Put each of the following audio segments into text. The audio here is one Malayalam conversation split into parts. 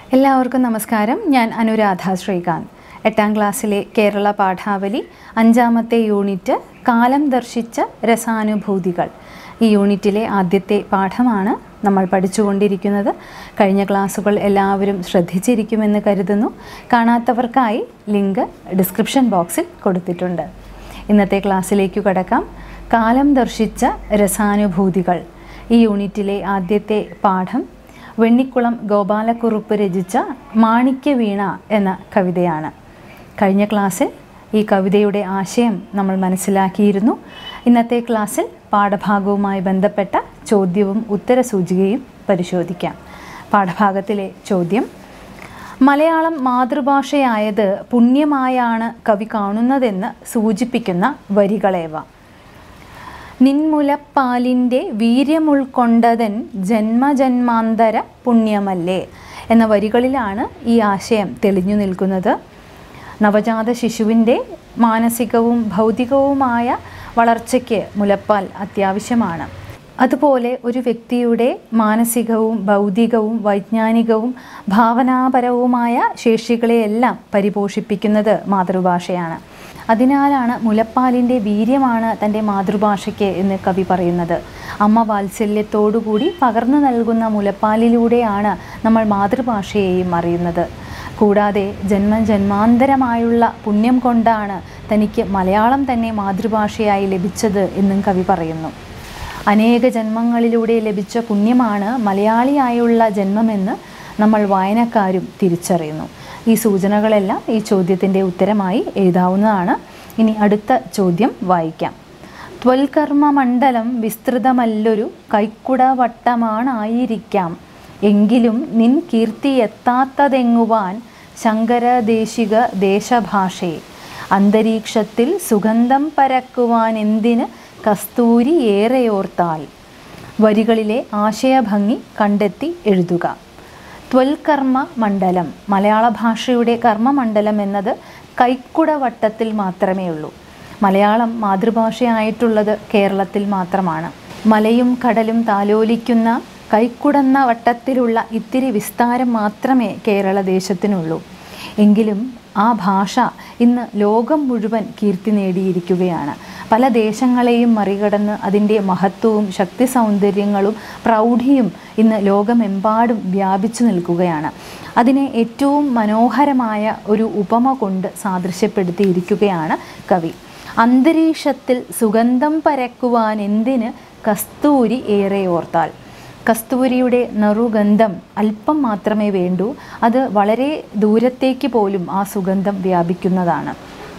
എല്ലാവർക്കും നമസ്കാരം ഞാൻ അനുരാധ ശ്രീകാന്ത് എട്ടാം ക്ലാസ്സിലെ കേരള പാഠാവലി അഞ്ചാമത്തെ യൂണിറ്റ് കാലം ദർശിച്ച രസാനുഭൂതികൾ ഈ യൂണിറ്റിലെ ആദ്യത്തെ പാഠമാണ് നമ്മൾ പഠിച്ചുകൊണ്ടിരിക്കുന്നത് കഴിഞ്ഞ ക്ലാസ്സുകൾ എല്ലാവരും ശ്രദ്ധിച്ചിരിക്കുമെന്ന് കരുതുന്നു കാണാത്തവർക്കായി ലിങ്ക് ഡിസ്ക്രിപ്ഷൻ ബോക്സിൽ കൊടുത്തിട്ടുണ്ട് ഇന്നത്തെ ക്ലാസ്സിലേക്ക് കടക്കാം കാലം ദർശിച്ച രസാനുഭൂതികൾ ഈ യൂണിറ്റിലെ ആദ്യത്തെ പാഠം വെണ്ണിക്കുളം ഗോപാലക്കുറുപ്പ് രചിച്ച മാണിക്യവീണ എന്ന കവിതയാണ് കഴിഞ്ഞ ക്ലാസ്സിൽ ഈ കവിതയുടെ ആശയം നമ്മൾ മനസ്സിലാക്കിയിരുന്നു ഇന്നത്തെ ക്ലാസ്സിൽ പാഠഭാഗവുമായി ബന്ധപ്പെട്ട ചോദ്യവും ഉത്തരസൂചികയും പരിശോധിക്കാം പാഠഭാഗത്തിലെ ചോദ്യം മലയാളം മാതൃഭാഷയായത് പുണ്യമായാണ് കവി കാണുന്നതെന്ന് സൂചിപ്പിക്കുന്ന വരികളേവ നിൻമുലപ്പാലിൻ്റെ വീര്യമുൾക്കൊണ്ടതൻ ജന്മജന്മാന്തര പുണ്യമല്ലേ എന്ന വരികളിലാണ് ഈ ആശയം തെളിഞ്ഞു നിൽക്കുന്നത് നവജാത ശിശുവിൻ്റെ മാനസികവും ഭൗതികവുമായ വളർച്ചയ്ക്ക് മുലപ്പാൽ അത്യാവശ്യമാണ് അതുപോലെ ഒരു വ്യക്തിയുടെ മാനസികവും ഭൗതികവും വൈജ്ഞാനികവും ഭാവനാപരവുമായ ശേഷികളെയെല്ലാം പരിപോഷിപ്പിക്കുന്നത് മാതൃഭാഷയാണ് അതിനാലാണ് മുലപ്പാലിൻ്റെ വീര്യമാണ് തൻ്റെ മാതൃഭാഷയ്ക്ക് എന്ന് കവി പറയുന്നത് അമ്മ വാത്സല്യത്തോടുകൂടി പകർന്നു നൽകുന്ന മുലപ്പാലിലൂടെയാണ് നമ്മൾ മാതൃഭാഷയെയും അറിയുന്നത് കൂടാതെ ജന്മ ജന്മാന്തരമായുള്ള പുണ്യം കൊണ്ടാണ് തനിക്ക് മലയാളം തന്നെ മാതൃഭാഷയായി ലഭിച്ചത് എന്നും കവി പറയുന്നു അനേക ജന്മങ്ങളിലൂടെ ലഭിച്ച പുണ്യമാണ് മലയാളിയായുള്ള ജന്മമെന്ന് നമ്മൾ വായനക്കാരും തിരിച്ചറിയുന്നു ഈ സൂചനകളെല്ലാം ഈ ചോദ്യത്തിൻ്റെ ഉത്തരമായി എഴുതാവുന്നതാണ് ഇനി അടുത്ത ചോദ്യം വായിക്കാം ത്വൽകർമ്മ മണ്ഡലം വിസ്തൃതമല്ലൊരു കൈക്കുടവട്ടമാണായിരിക്കാം എങ്കിലും നിൻ കീർത്തി എത്താത്തതെങ്ങുവാൻ ശങ്കരദേശിക ദേശഭാഷയെ അന്തരീക്ഷത്തിൽ സുഗന്ധം പരക്കുവാൻ എന്തിന് കസ്തൂരി ഏറെയോർത്താൽ വരികളിലെ ആശയഭംഗി കണ്ടെത്തി എഴുതുക ത്വൽകർമ്മ മണ്ഡലം മലയാള ഭാഷയുടെ കർമ്മമണ്ഡലം എന്നത് കൈക്കുടവട്ടത്തിൽ മാത്രമേ ഉള്ളൂ മലയാളം മാതൃഭാഷയായിട്ടുള്ളത് കേരളത്തിൽ മാത്രമാണ് മലയും കടലും താലോലിക്കുന്ന കൈക്കുടന്ന വട്ടത്തിലുള്ള ഇത്തിരി വിസ്താരം മാത്രമേ കേരള ദേശത്തിനുള്ളൂ എങ്കിലും ആ ഭാഷ ഇന്ന് ലോകം മുഴുവൻ കീർത്തി നേടിയിരിക്കുകയാണ് പല ദേശങ്ങളെയും മറികടന്ന് അതിൻ്റെ മഹത്വവും ശക്തി സൗന്ദര്യങ്ങളും പ്രൗഢിയും ഇന്ന് ലോകമെമ്പാടും വ്യാപിച്ചു നിൽക്കുകയാണ് അതിനെ ഏറ്റവും മനോഹരമായ ഒരു ഉപമ കൊണ്ട് സാദൃശ്യപ്പെടുത്തിയിരിക്കുകയാണ് കവി അന്തരീക്ഷത്തിൽ സുഗന്ധം പരക്കുവാൻ എന്തിന് കസ്തൂരി ഏറെ ഓർത്താൽ കസ്തൂരിയുടെ നറുഗന്ധം അല്പം മാത്രമേ വേണ്ടൂ അത് വളരെ ദൂരത്തേക്ക് പോലും ആ സുഗന്ധം വ്യാപിക്കുന്നതാണ്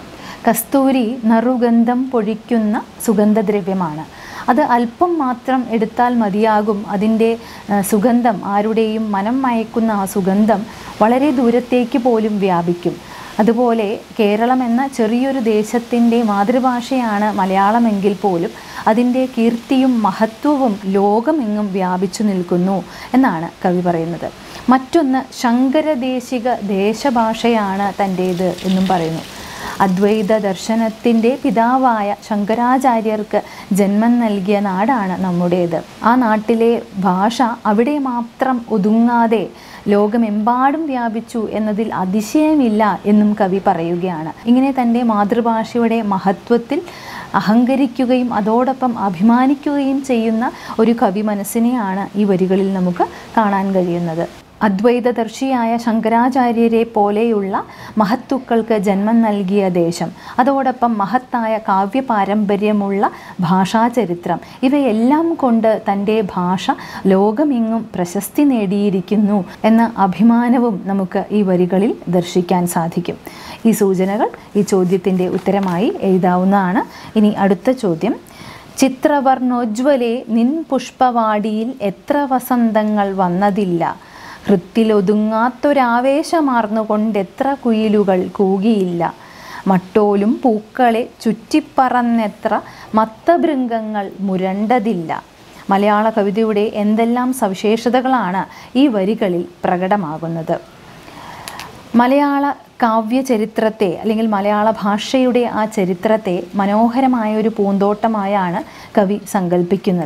കസ്തൂരി നറുഗന്ധം പൊഴിക്കുന്ന സുഗന്ധദ്രവ്യമാണ് അത് അല്പം മാത്രം എടുത്താൽ മതിയാകും അതിൻ്റെ സുഗന്ധം ആരുടെയും മനം മയക്കുന്ന ആ സുഗന്ധം വളരെ ദൂരത്തേക്ക് പോലും വ്യാപിക്കും അതുപോലെ കേരളം എന്ന ചെറിയൊരു ദേശത്തിൻ്റെ മാതൃഭാഷയാണ് മലയാളമെങ്കിൽ പോലും അതിൻ്റെ കീർത്തിയും മഹത്വവും ലോകമെങ്ങും വ്യാപിച്ചു നിൽക്കുന്നു എന്നാണ് കവി പറയുന്നത് മറ്റൊന്ന് ശങ്കരദേശിക ദേശഭാഷയാണ് തൻ്റേത് എന്നും പറയുന്നു അദ്വൈത ദർശനത്തിൻ്റെ പിതാവായ ശങ്കരാചാര്യർക്ക് ജന്മം നൽകിയ നാടാണ് നമ്മുടേത് ആ നാട്ടിലെ ഭാഷ അവിടെ മാത്രം ഒതുങ്ങാതെ ലോകമെമ്പാടും വ്യാപിച്ചു എന്നതിൽ അതിശയമില്ല എന്നും കവി പറയുകയാണ് ഇങ്ങനെ തൻ്റെ മാതൃഭാഷയുടെ മഹത്വത്തിൽ അഹങ്കരിക്കുകയും അതോടൊപ്പം അഭിമാനിക്കുകയും ചെയ്യുന്ന ഒരു കവി മനസ്സിനെയാണ് ഈ വരികളിൽ നമുക്ക് കാണാൻ കഴിയുന്നത് അദ്വൈതദർശിയായ ശങ്കരാചാര്യരെ പോലെയുള്ള മഹത്തുക്കൾക്ക് ജന്മം നൽകിയ ദേശം അതോടൊപ്പം മഹത്തായ കാവ്യ പാരമ്പര്യമുള്ള ഭാഷാചരിത്രം ഇവയെല്ലാം കൊണ്ട് തൻ്റെ ഭാഷ ലോകമെങ്ങും പ്രശസ്തി നേടിയിരിക്കുന്നു എന്ന അഭിമാനവും നമുക്ക് ഈ വരികളിൽ ദർശിക്കാൻ സാധിക്കും ഈ സൂചനകൾ ഈ ചോദ്യത്തിൻ്റെ ഉത്തരമായി എഴുതാവുന്നതാണ് ഇനി അടുത്ത ചോദ്യം ചിത്രവർണ്ണോജ്വലെ നിൻ പുഷ്പവാടിയിൽ എത്ര വസന്തങ്ങൾ വന്നതില്ല ഹൃത്തിലൊതുങ്ങാത്തൊരാവേശമാർന്നുകൊണ്ടെത്ര കുയിലുകൾ കൂകിയില്ല മട്ടോലും പൂക്കളെ ചുറ്റിപ്പറന്നെത്ര മത്തഭൃംഗങ്ങൾ മുരണ്ടതില്ല മലയാള കവിതയുടെ എന്തെല്ലാം സവിശേഷതകളാണ് ഈ വരികളിൽ പ്രകടമാകുന്നത് മലയാള കാവ്യ ചരിത്രത്തെ അല്ലെങ്കിൽ മലയാള ഭാഷയുടെ ആ ചരിത്രത്തെ മനോഹരമായ ഒരു പൂന്തോട്ടമായാണ് കവി സങ്കല്പിക്കുന്നത്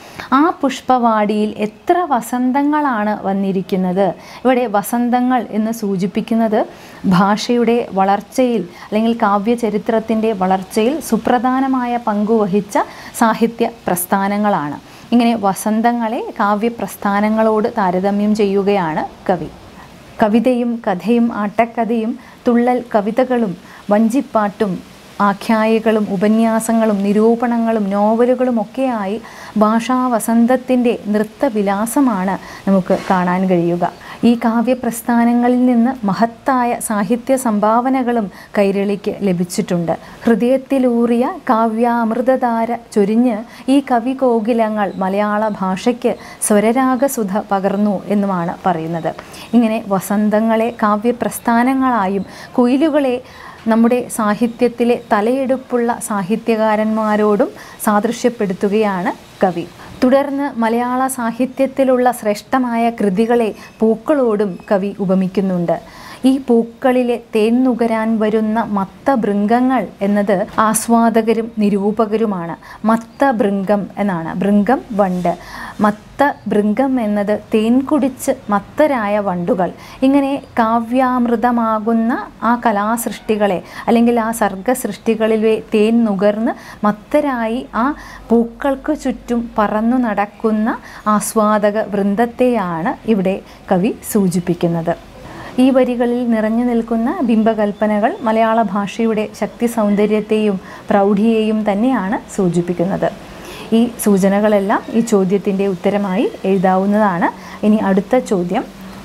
ആ പുഷ്പവാടിയിൽ എത്ര വസന്തങ്ങളാണ് വന്നിരിക്കുന്നത് ഇവിടെ വസന്തങ്ങൾ എന്ന് സൂചിപ്പിക്കുന്നത് ഭാഷയുടെ വളർച്ചയിൽ അല്ലെങ്കിൽ കാവ്യചരിത്രത്തിൻ്റെ വളർച്ചയിൽ സുപ്രധാനമായ പങ്കുവഹിച്ച സാഹിത്യ പ്രസ്ഥാനങ്ങളാണ് ഇങ്ങനെ വസന്തങ്ങളെ കാവ്യപ്രസ്ഥാനങ്ങളോട് താരതമ്യം ചെയ്യുകയാണ് കവി കവിതയും കഥയും ആട്ടക്കഥയും തുള്ളൽ കവിതകളും വഞ്ചിപ്പാട്ടും ആഖ്യായികളും ഉപന്യാസങ്ങളും നിരൂപണങ്ങളും നോവലുകളും ഒക്കെയായി ഭാഷാവസന്തത്തിൻ്റെ നൃത്തവിലാസമാണ് നമുക്ക് കാണാൻ കഴിയുക ഈ കാവ്യപ്രസ്ഥാനങ്ങളിൽ നിന്ന് മഹത്തായ സാഹിത്യ സംഭാവനകളും കൈരളിക്ക് ലഭിച്ചിട്ടുണ്ട് ഹൃദയത്തിലൂറിയ കാവ്യാമൃതധാര ചൊരിഞ്ഞ് ഈ കവി കോകിലങ്ങൾ മലയാള ഭാഷയ്ക്ക് സ്വരരാഗസുധ പകർന്നു എന്നുമാണ് പറയുന്നത് ഇങ്ങനെ വസന്തങ്ങളെ കാവ്യപ്രസ്ഥാനങ്ങളായും കുയിലുകളെ നമ്മുടെ സാഹിത്യത്തിലെ തലയെടുപ്പുള്ള സാഹിത്യകാരന്മാരോടും സാദൃശ്യപ്പെടുത്തുകയാണ് കവി തുടർന്ന് മലയാള സാഹിത്യത്തിലുള്ള ശ്രേഷ്ഠമായ കൃതികളെ പൂക്കളോടും കവി ഉപമിക്കുന്നുണ്ട് ഈ പൂക്കളിലെ തേൻ നുകരാൻ വരുന്ന മത്തഭൃംഗങ്ങൾ എന്നത് ആസ്വാദകരും നിരൂപകരുമാണ് മത്തഭൃംഗം എന്നാണ് ഭൃംഗം വണ്ട് മത്ത ഭൃംഗം എന്നത് തേൻ കുടിച്ച് മത്തരായ വണ്ടുകൾ ഇങ്ങനെ കാവ്യാമൃതമാകുന്ന ആ കലാസൃഷ്ടികളെ അല്ലെങ്കിൽ ആ സർഗസൃഷ്ടികളിലെ തേൻ നുകർന്ന് മത്തരായി ആ പൂക്കൾക്ക് ചുറ്റും പറന്നു നടക്കുന്ന ആസ്വാദക വൃന്ദത്തെയാണ് ഇവിടെ കവി സൂചിപ്പിക്കുന്നത് ഈ വരികളിൽ നിറഞ്ഞു നിൽക്കുന്ന ബിംബകൽപ്പനകൾ മലയാള ഭാഷയുടെ ശക്തി സൗന്ദര്യത്തെയും പ്രൗഢിയെയും തന്നെയാണ് സൂചിപ്പിക്കുന്നത് ഈ സൂചനകളെല്ലാം ഈ ചോദ്യത്തിൻ്റെ ഉത്തരമായി എഴുതാവുന്നതാണ് ഇനി അടുത്ത ചോദ്യം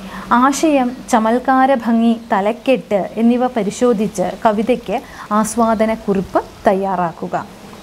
ആശയം ചമൽക്കാര ഭംഗി തലക്കെട്ട് എന്നിവ പരിശോധിച്ച് കവിതയ്ക്ക് ആസ്വാദനക്കുറിപ്പ് തയ്യാറാക്കുക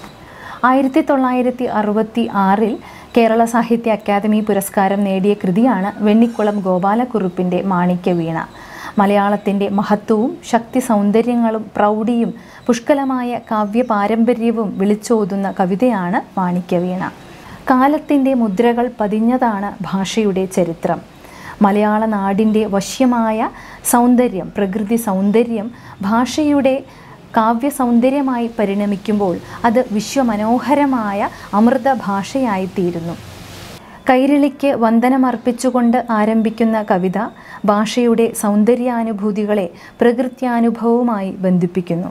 ആയിരത്തി തൊള്ളായിരത്തി അറുപത്തി ആറിൽ കേരള സാഹിത്യ അക്കാദമി പുരസ്കാരം നേടിയ കൃതിയാണ് വെണ്ണിക്കുളം ഗോപാലക്കുറുപ്പിൻ്റെ മാണിക്യവീണ മലയാളത്തിൻ്റെ മഹത്വവും ശക്തി സൗന്ദര്യങ്ങളും പ്രൗഢിയും പുഷ്കലമായ കാവ്യ പാരമ്പര്യവും വിളിച്ചോതുന്ന കവിതയാണ് മാണിക്യവീണ കാലത്തിൻ്റെ മുദ്രകൾ പതിഞ്ഞതാണ് ഭാഷയുടെ ചരിത്രം മലയാള നാടിൻ്റെ വശ്യമായ സൗന്ദര്യം പ്രകൃതി സൗന്ദര്യം ഭാഷയുടെ കാവ്യ സൗന്ദര്യമായി പരിണമിക്കുമ്പോൾ അത് വിശ്വമനോഹരമായ അമൃത ഭാഷയായിത്തീരുന്നു കൈരളിക്ക് വന്ദനമർപ്പിച്ചുകൊണ്ട് ആരംഭിക്കുന്ന കവിത ഭാഷയുടെ സൗന്ദര്യാനുഭൂതികളെ പ്രകൃത്യാനുഭവവുമായി ബന്ധിപ്പിക്കുന്നു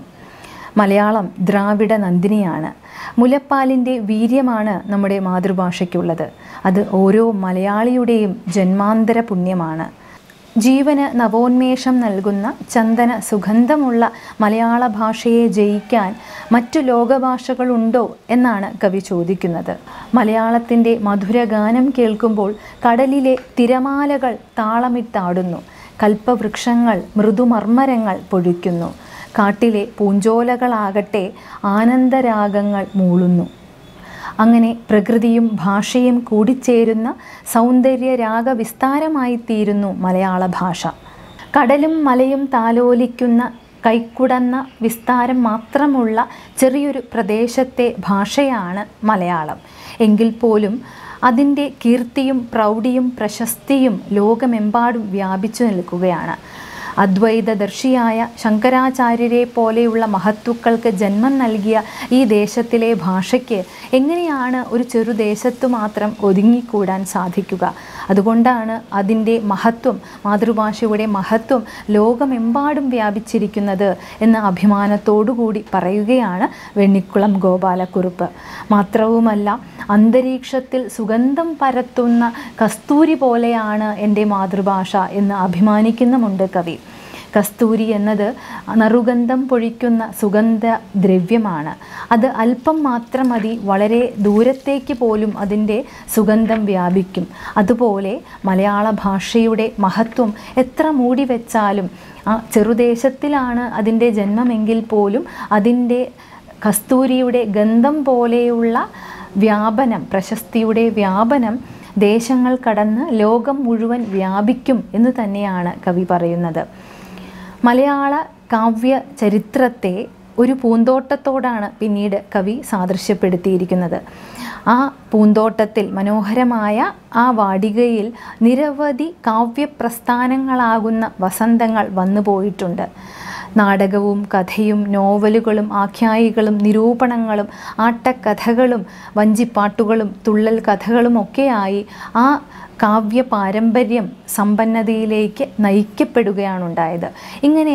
മലയാളം ദ്രാവിഡ നന്ദിനിയാണ് മുലപ്പാലിൻ്റെ വീര്യമാണ് നമ്മുടെ മാതൃഭാഷയ്ക്കുള്ളത് അത് ഓരോ മലയാളിയുടെയും ജന്മാന്തര പുണ്യമാണ് ജീവന് നവോന്മേഷം നൽകുന്ന ചന്ദന സുഗന്ധമുള്ള മലയാള ഭാഷയെ ജയിക്കാൻ മറ്റു ലോകഭാഷകളുണ്ടോ എന്നാണ് കവി ചോദിക്കുന്നത് മലയാളത്തിൻ്റെ മധുരഗാനം കേൾക്കുമ്പോൾ കടലിലെ തിരമാലകൾ താളമിട്ടാടുന്നു കൽപ്പവൃക്ഷങ്ങൾ മൃദുമർമ്മരങ്ങൾ പൊഴിക്കുന്നു കാട്ടിലെ പൂഞ്ചോലകളാകട്ടെ ആനന്ദരാഗങ്ങൾ മൂളുന്നു അങ്ങനെ പ്രകൃതിയും ഭാഷയും കൂടിച്ചേരുന്ന സൗന്ദര്യ രാഗവിസ്താരമായി തീരുന്നു മലയാള ഭാഷ കടലും മലയും താലോലിക്കുന്ന കൈക്കുടന്ന വിസ്താരം മാത്രമുള്ള ചെറിയൊരു പ്രദേശത്തെ ഭാഷയാണ് മലയാളം എങ്കിൽ പോലും അതിൻ്റെ കീർത്തിയും പ്രൗഢിയും പ്രശസ്തിയും ലോകമെമ്പാടും വ്യാപിച്ചു നിൽക്കുകയാണ് അദ്വൈതദർശിയായ ശങ്കരാചാര്യരെ പോലെയുള്ള മഹത്തുക്കൾക്ക് ജന്മം നൽകിയ ഈ ദേശത്തിലെ ഭാഷയ്ക്ക് എങ്ങനെയാണ് ഒരു ചെറുദേശത്തു മാത്രം ഒതുങ്ങിക്കൂടാൻ സാധിക്കുക അതുകൊണ്ടാണ് അതിൻ്റെ മഹത്വം മാതൃഭാഷയുടെ മഹത്വം ലോകമെമ്പാടും വ്യാപിച്ചിരിക്കുന്നത് എന്ന അഭിമാനത്തോടുകൂടി പറയുകയാണ് വെണ്ണിക്കുളം ഗോപാലക്കുറുപ്പ് മാത്രവുമല്ല അന്തരീക്ഷത്തിൽ സുഗന്ധം പരത്തുന്ന കസ്തൂരി പോലെയാണ് എൻ്റെ മാതൃഭാഷ എന്ന് അഭിമാനിക്കുന്നുമുണ്ട് കവി കസ്തൂരി എന്നത് നറുഗന്ധം പൊഴിക്കുന്ന സുഗന്ധ ദ്രവ്യമാണ് അത് അല്പം മാത്രം മതി വളരെ ദൂരത്തേക്ക് പോലും അതിൻ്റെ സുഗന്ധം വ്യാപിക്കും അതുപോലെ മലയാള ഭാഷയുടെ മഹത്വം എത്ര മൂടി വെച്ചാലും ആ ചെറുദേശത്തിലാണ് അതിൻ്റെ ജന്മമെങ്കിൽ പോലും അതിൻ്റെ കസ്തൂരിയുടെ ഗന്ധം പോലെയുള്ള വ്യാപനം പ്രശസ്തിയുടെ വ്യാപനം ദേശങ്ങൾ കടന്ന് ലോകം മുഴുവൻ വ്യാപിക്കും എന്ന് തന്നെയാണ് കവി പറയുന്നത് മലയാള കാവ്യ ചരിത്രത്തെ ഒരു പൂന്തോട്ടത്തോടാണ് പിന്നീട് കവി സാദൃശ്യപ്പെടുത്തിയിരിക്കുന്നത് ആ പൂന്തോട്ടത്തിൽ മനോഹരമായ ആ വാടികയിൽ നിരവധി കാവ്യപ്രസ്ഥാനങ്ങളാകുന്ന വസന്തങ്ങൾ വന്നു പോയിട്ടുണ്ട് നാടകവും കഥയും നോവലുകളും ആഖ്യായികളും നിരൂപണങ്ങളും ആട്ടക്കഥകളും വഞ്ചിപ്പാട്ടുകളും തുള്ളൽ കഥകളും ഒക്കെയായി ആ കാവ്യ പാരമ്പര്യം സമ്പന്നതയിലേക്ക് നയിക്കപ്പെടുകയാണുണ്ടായത് ഇങ്ങനെ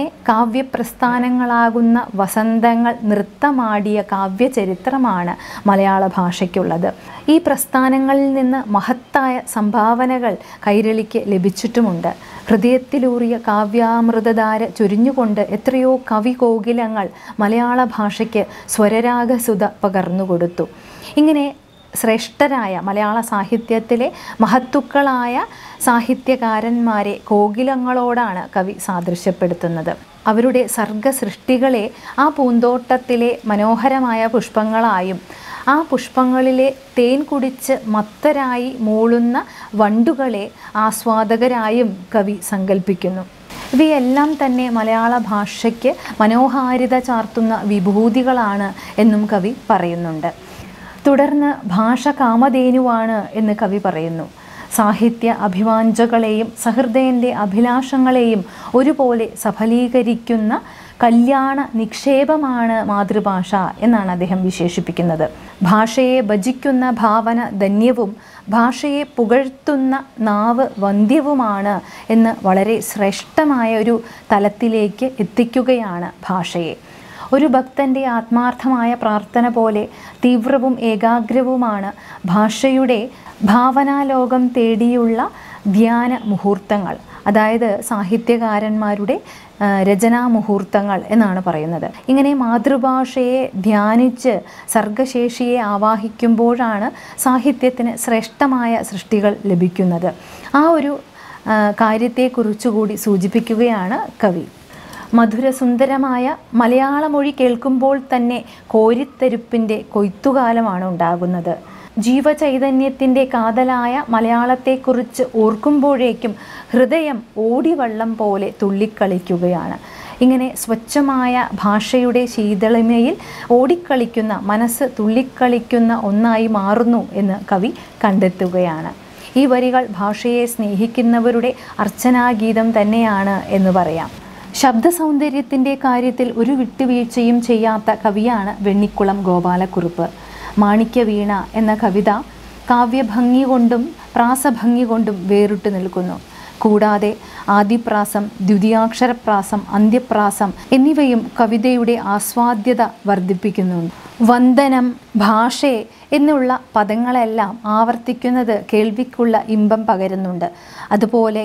കാവ്യപ്രസ്ഥാനങ്ങളാകുന്ന വസന്തങ്ങൾ നൃത്തമാടിയ കാവ്യചരിത്രമാണ് മലയാള ഭാഷയ്ക്കുള്ളത് ഈ പ്രസ്ഥാനങ്ങളിൽ നിന്ന് മഹത്തായ സംഭാവനകൾ കൈരളിക്ക് ലഭിച്ചിട്ടുമുണ്ട് ഹൃദയത്തിലൂറിയ കാവ്യാമൃതധാര ചൊരിഞ്ഞുകൊണ്ട് എത്രയോ കവി കോകിലങ്ങൾ മലയാള ഭാഷയ്ക്ക് സ്വരരാഗസുത പകർന്നുകൊടുത്തു ഇങ്ങനെ ശ്രേഷ്ഠരായ മലയാള സാഹിത്യത്തിലെ മഹത്തുക്കളായ സാഹിത്യകാരന്മാരെ കോകിലങ്ങളോടാണ് കവി സാദൃശ്യപ്പെടുത്തുന്നത് അവരുടെ സർഗസൃഷ്ടികളെ ആ പൂന്തോട്ടത്തിലെ മനോഹരമായ പുഷ്പങ്ങളായും ആ പുഷ്പങ്ങളിലെ തേൻ കുടിച്ച് മത്തരായി മൂളുന്ന വണ്ടുകളെ ആസ്വാദകരായും കവി സങ്കല്പിക്കുന്നു ഇവയെല്ലാം തന്നെ മലയാള ഭാഷയ്ക്ക് മനോഹാരിത ചാർത്തുന്ന വിഭൂതികളാണ് എന്നും കവി പറയുന്നുണ്ട് തുടർന്ന് ഭാഷ കാമധേനുവാണ് എന്ന് കവി പറയുന്നു സാഹിത്യ അഭിവാഞ്ചകളെയും സഹൃദയൻ്റെ അഭിലാഷങ്ങളെയും ഒരുപോലെ സഫലീകരിക്കുന്ന കല്യാണ നിക്ഷേപമാണ് മാതൃഭാഷ എന്നാണ് അദ്ദേഹം വിശേഷിപ്പിക്കുന്നത് ഭാഷയെ ഭജിക്കുന്ന ഭാവന ധന്യവും ഭാഷയെ പുകഴ്ത്തുന്ന നാവ് വന്ധ്യവുമാണ് എന്ന് വളരെ ശ്രേഷ്ഠമായ ഒരു തലത്തിലേക്ക് എത്തിക്കുകയാണ് ഭാഷയെ ഒരു ഭക്തൻ്റെ ആത്മാർത്ഥമായ പ്രാർത്ഥന പോലെ തീവ്രവും ഏകാഗ്രവുമാണ് ഭാഷയുടെ ഭാവനാലോകം തേടിയുള്ള ധ്യാന മുഹൂർത്തങ്ങൾ അതായത് സാഹിത്യകാരന്മാരുടെ ആ, രചനാ മുഹൂർത്തങ്ങൾ എന്നാണ് പറയുന്നത് ഇങ്ങനെ മാതൃഭാഷയെ ധ്യാനിച്ച് സർഗശേഷിയെ ആവാഹിക്കുമ്പോഴാണ് സാഹിത്യത്തിന് ശ്രേഷ്ഠമായ സൃഷ്ടികൾ ലഭിക്കുന്നത് ആ ഒരു ആ, കാര്യത്തെക്കുറിച്ചുകൂടി സൂചിപ്പിക്കുകയാണ് കവി മധുരസുന്ദരമായ മലയാള മൊഴി കേൾക്കുമ്പോൾ തന്നെ കോരിത്തെരുപ്പിൻ്റെ കൊയ്ത്തുകാലമാണ് ഉണ്ടാകുന്നത് ജീവചൈതന്യത്തിൻ്റെ കാതലായ മലയാളത്തെക്കുറിച്ച് ഓർക്കുമ്പോഴേക്കും ഹൃദയം ഓടിവള്ളം പോലെ തുള്ളിക്കളിക്കുകയാണ് ഇങ്ങനെ സ്വച്ഛമായ ഭാഷയുടെ ശീതളിമയിൽ ഓടിക്കളിക്കുന്ന മനസ്സ് തുള്ളിക്കളിക്കുന്ന ഒന്നായി മാറുന്നു എന്ന് കവി കണ്ടെത്തുകയാണ് ഈ വരികൾ ഭാഷയെ സ്നേഹിക്കുന്നവരുടെ അർച്ചനാഗീതം തന്നെയാണ് എന്ന് പറയാം ശബ്ദ സൗന്ദര്യത്തിൻ്റെ കാര്യത്തിൽ ഒരു വിട്ടുവീഴ്ചയും ചെയ്യാത്ത കവിയാണ് വെണ്ണിക്കുളം ഗോപാലക്കുറുപ്പ് മാണിക്യവീണ എന്ന കവിത കാവ്യഭംഗി കൊണ്ടും പ്രാസഭംഗി കൊണ്ടും വേറിട്ട് നിൽക്കുന്നു കൂടാതെ ആദിപ്രാസം ദ്വിതീയാക്ഷരപ്രാസം അന്ത്യപ്രാസം എന്നിവയും കവിതയുടെ ആസ്വാദ്യത വർദ്ധിപ്പിക്കുന്നുണ്ട് വന്ദനം ഭാഷേ എന്നുള്ള പദങ്ങളെല്ലാം ആവർത്തിക്കുന്നത് കേൾവിക്കുള്ള ഇമ്പം പകരുന്നുണ്ട് അതുപോലെ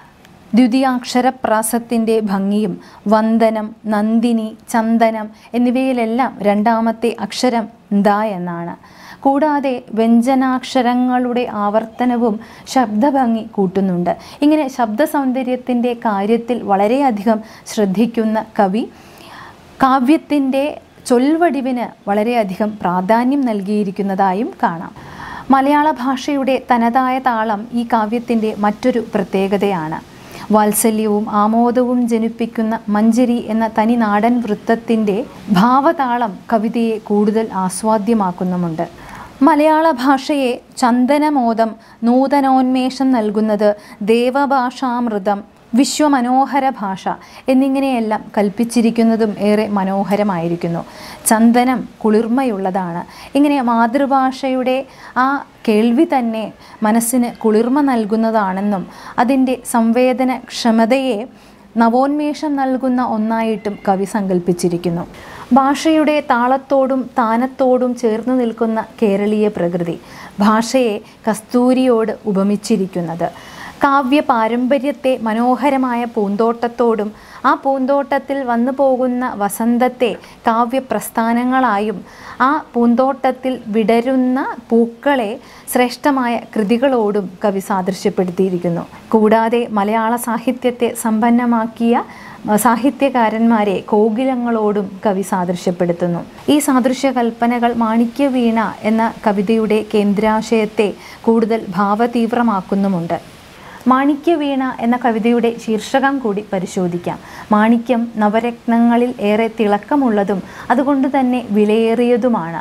ദ്വിതീയാക്ഷരപ്രാസത്തിൻ്റെ ഭംഗിയും വന്ദനം നന്ദിനി ചന്ദനം എന്നിവയിലെല്ലാം രണ്ടാമത്തെ അക്ഷരം ദ എന്നാണ് കൂടാതെ വ്യഞ്ജനാക്ഷരങ്ങളുടെ ആവർത്തനവും ശബ്ദഭംഗി കൂട്ടുന്നുണ്ട് ഇങ്ങനെ ശബ്ദ സൗന്ദര്യത്തിൻ്റെ കാര്യത്തിൽ വളരെയധികം ശ്രദ്ധിക്കുന്ന കവി കാവ്യത്തിൻ്റെ ചൊൽവടിവിന് വളരെയധികം പ്രാധാന്യം നൽകിയിരിക്കുന്നതായും കാണാം മലയാള ഭാഷയുടെ തനതായ താളം ഈ കാവ്യത്തിൻ്റെ മറ്റൊരു പ്രത്യേകതയാണ് വാത്സല്യവും ആമോദവും ജനിപ്പിക്കുന്ന മഞ്ചരി എന്ന തനി നാടൻ വൃത്തത്തിൻ്റെ ഭാവതാളം കവിതയെ കൂടുതൽ ആസ്വാദ്യമാക്കുന്നുമുണ്ട് മലയാള ഭാഷയെ ചന്ദനമോദം നൂതനോന്മേഷം നൽകുന്നത് ദേവഭാഷാമൃതം വിശ്വമനോഹര ഭാഷ എന്നിങ്ങനെയെല്ലാം കൽപ്പിച്ചിരിക്കുന്നതും ഏറെ മനോഹരമായിരിക്കുന്നു ചന്ദനം കുളിർമയുള്ളതാണ് ഇങ്ങനെ മാതൃഭാഷയുടെ ആ കേൾവി തന്നെ മനസ്സിന് കുളിർമ നൽകുന്നതാണെന്നും അതിൻ്റെ സംവേദനക്ഷമതയെ നവോന്മേഷം നൽകുന്ന ഒന്നായിട്ടും കവി സങ്കല്പിച്ചിരിക്കുന്നു ഭാഷയുടെ താളത്തോടും താനത്തോടും ചേർന്ന് നിൽക്കുന്ന കേരളീയ പ്രകൃതി ഭാഷയെ കസ്തൂരിയോട് ഉപമിച്ചിരിക്കുന്നത് കാവ്യ പാരമ്പര്യത്തെ മനോഹരമായ പൂന്തോട്ടത്തോടും ആ പൂന്തോട്ടത്തിൽ വന്നു പോകുന്ന വസന്തത്തെ കാവ്യപ്രസ്ഥാനങ്ങളായും ആ പൂന്തോട്ടത്തിൽ വിടരുന്ന പൂക്കളെ ശ്രേഷ്ഠമായ കൃതികളോടും കവി സാദൃശ്യപ്പെടുത്തിയിരിക്കുന്നു കൂടാതെ മലയാള സാഹിത്യത്തെ സമ്പന്നമാക്കിയ അഹ് സാഹിത്യകാരന്മാരെ കോകിലങ്ങളോടും കവി സാദൃശ്യപ്പെടുത്തുന്നു ഈ സാദൃശ്യ കൽപ്പനകൾ മാണിക്യവീണ എന്ന കവിതയുടെ കേന്ദ്രാശയത്തെ കൂടുതൽ ഭാവതീവ്രമാക്കുന്നുമുണ്ട് മാണിക്യവീണ എന്ന കവിതയുടെ ശീർഷകം കൂടി പരിശോധിക്കാം മാണിക്യം നവരത്നങ്ങളിൽ ഏറെ തിളക്കമുള്ളതും അതുകൊണ്ട് തന്നെ വിലയേറിയതുമാണ്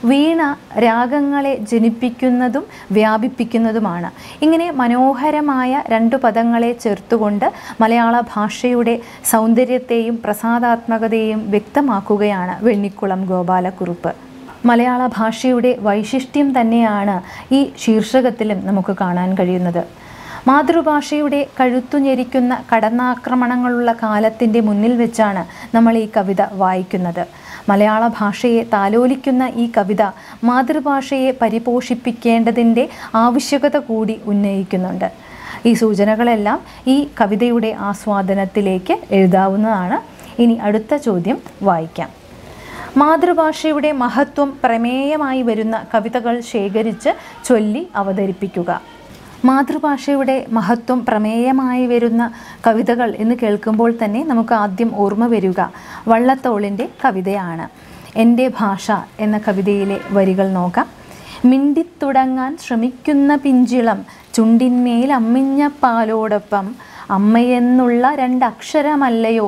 വീണ രാഗങ്ങളെ ജനിപ്പിക്കുന്നതും വ്യാപിപ്പിക്കുന്നതുമാണ് ഇങ്ങനെ മനോഹരമായ രണ്ടു പദങ്ങളെ ചേർത്തുകൊണ്ട് മലയാള ഭാഷയുടെ സൗന്ദര്യത്തെയും പ്രസാദാത്മകതയെയും വ്യക്തമാക്കുകയാണ് വെണ്ണിക്കുളം ഗോപാലക്കുറുപ്പ് മലയാള ഭാഷയുടെ വൈശിഷ്ട്യം തന്നെയാണ് ഈ ശീർഷകത്തിലും നമുക്ക് കാണാൻ കഴിയുന്നത് മാതൃഭാഷയുടെ കഴുത്തു ഞെരിക്കുന്ന കടന്നാക്രമണങ്ങളുള്ള കാലത്തിൻ്റെ മുന്നിൽ വെച്ചാണ് നമ്മൾ ഈ കവിത വായിക്കുന്നത് മലയാള ഭാഷയെ താലോലിക്കുന്ന ഈ കവിത മാതൃഭാഷയെ പരിപോഷിപ്പിക്കേണ്ടതിൻ്റെ ആവശ്യകത കൂടി ഉന്നയിക്കുന്നുണ്ട് ഈ സൂചനകളെല്ലാം ഈ കവിതയുടെ ആസ്വാദനത്തിലേക്ക് എഴുതാവുന്നതാണ് ഇനി അടുത്ത ചോദ്യം വായിക്കാം മാതൃഭാഷയുടെ മഹത്വം പ്രമേയമായി വരുന്ന കവിതകൾ ശേഖരിച്ച് ചൊല്ലി അവതരിപ്പിക്കുക മാതൃഭാഷയുടെ മഹത്വം പ്രമേയമായി വരുന്ന കവിതകൾ എന്ന് കേൾക്കുമ്പോൾ തന്നെ നമുക്ക് ആദ്യം ഓർമ്മ വരിക വള്ളത്തോളിൻ്റെ കവിതയാണ് എൻ്റെ ഭാഷ എന്ന കവിതയിലെ വരികൾ നോക്കാം മിണ്ടിത്തുടങ്ങാൻ ശ്രമിക്കുന്ന പിഞ്ചിളം ചുണ്ടിന്മേൽ അമ്മിഞ്ഞ പാലോടൊപ്പം അമ്മയെന്നുള്ള രണ്ടക്ഷരമല്ലയോ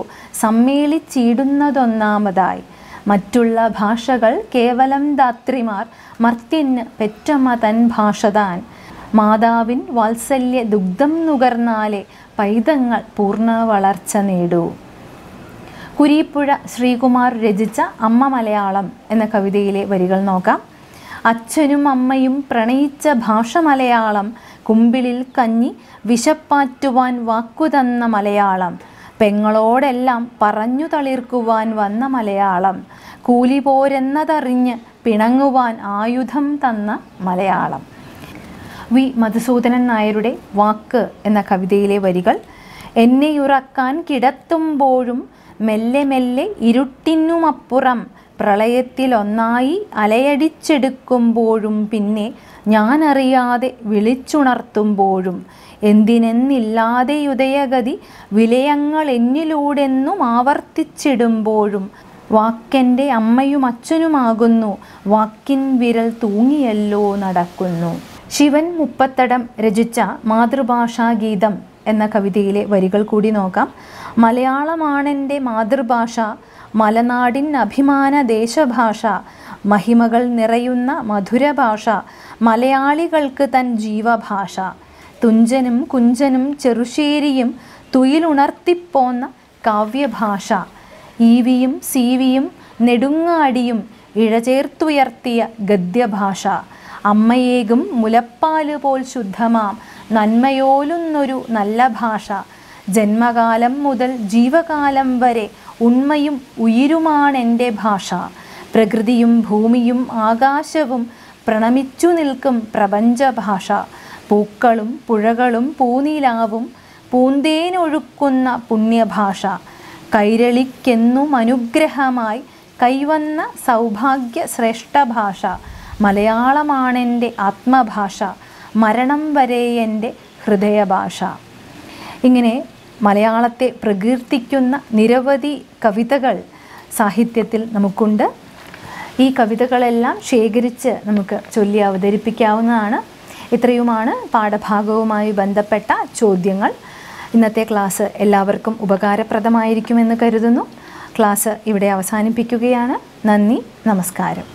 സമ്മേളിച്ചിടുന്നതൊന്നാമതായി മറ്റുള്ള ഭാഷകൾ കേവലം ദാത്രിമാർ മർത്യന് പെറ്റമ്മ തൻ ഭാഷ താൻ മാതാവിൻ വാത്സല്യ ദുഗ്ധം നുകർന്നാലേ പൈതങ്ങൾ പൂർണ്ണ വളർച്ച നേടൂ കുരീപ്പുഴ ശ്രീകുമാർ രചിച്ച അമ്മ മലയാളം എന്ന കവിതയിലെ വരികൾ നോക്കാം അച്ഛനും അമ്മയും പ്രണയിച്ച ഭാഷ മലയാളം കുമ്പിളിൽ കഞ്ഞി വിശപ്പാറ്റുവാൻ വാക്കുതന്ന മലയാളം പെങ്ങളോടെല്ലാം പറഞ്ഞു തളിർക്കുവാൻ വന്ന മലയാളം കൂലി പോരെന്നതറിഞ്ഞ് പിണങ്ങുവാൻ ആയുധം തന്ന മലയാളം വി മധുസൂദനൻ നായരുടെ വാക്ക് എന്ന കവിതയിലെ വരികൾ എന്നെയുറക്കാൻ കിടത്തുമ്പോഴും മെല്ലെ മെല്ലെ ഇരുട്ടിനുമപ്പുറം പ്രളയത്തിലൊന്നായി അലയടിച്ചെടുക്കുമ്പോഴും പിന്നെ ഞാനറിയാതെ വിളിച്ചുണർത്തുമ്പോഴും എന്തിനെന്നില്ലാതെ ഉദയഗതി വിലയങ്ങൾ എന്നിലൂടെന്നും ആവർത്തിച്ചിടുമ്പോഴും വാക്കെൻ്റെ അമ്മയും അച്ഛനുമാകുന്നു വാക്കിൻ വിരൽ തൂങ്ങിയല്ലോ നടക്കുന്നു ശിവൻ മുപ്പത്തടം രചിച്ച മാതൃഭാഷാ ഗീതം എന്ന കവിതയിലെ വരികൾ കൂടി നോക്കാം മലയാളമാണെൻ്റെ മാതൃഭാഷ മലനാടിൻ അഭിമാന ദേശഭാഷ മഹിമകൾ നിറയുന്ന മധുരഭാഷ മലയാളികൾക്ക് തൻ ജീവഭാഷ തുഞ്ചനും കുഞ്ചനും ചെറുശ്ശേരിയും തുയിലുണർത്തിപ്പോന്ന കാവ്യഭാഷ ഈവിയും സീവിയും നെടുങ്ങാടിയും ഇഴചേർത്തുയർത്തിയ ഗദ്യഭാഷ അമ്മയേകും മുലപ്പാല് പോൽ ശുദ്ധമാം നന്മയോലുന്നൊരു നല്ല ഭാഷ ജന്മകാലം മുതൽ ജീവകാലം വരെ ഉണ്മയും ഉയിരുമാണെൻ്റെ ഭാഷ പ്രകൃതിയും ഭൂമിയും ആകാശവും പ്രണമിച്ചു നിൽക്കും പ്രപഞ്ചഭാഷ പൂക്കളും പുഴകളും പൂനിലാവും പൂന്തേനൊഴുക്കുന്ന പുണ്യഭാഷ കൈരളിക്കെന്നും അനുഗ്രഹമായി കൈവന്ന സൗഭാഗ്യ ശ്രേഷ്ഠ ഭാഷ മലയാളമാണെൻ്റെ ആത്മഭാഷ മരണം വരെ എൻ്റെ ഹൃദയഭാഷ ഇങ്ങനെ മലയാളത്തെ പ്രകീർത്തിക്കുന്ന നിരവധി കവിതകൾ സാഹിത്യത്തിൽ നമുക്കുണ്ട് ഈ കവിതകളെല്ലാം ശേഖരിച്ച് നമുക്ക് ചൊല്ലി അവതരിപ്പിക്കാവുന്നതാണ് ഇത്രയുമാണ് പാഠഭാഗവുമായി ബന്ധപ്പെട്ട ചോദ്യങ്ങൾ ഇന്നത്തെ ക്ലാസ് എല്ലാവർക്കും ഉപകാരപ്രദമായിരിക്കുമെന്ന് കരുതുന്നു ക്ലാസ് ഇവിടെ അവസാനിപ്പിക്കുകയാണ് നന്ദി നമസ്കാരം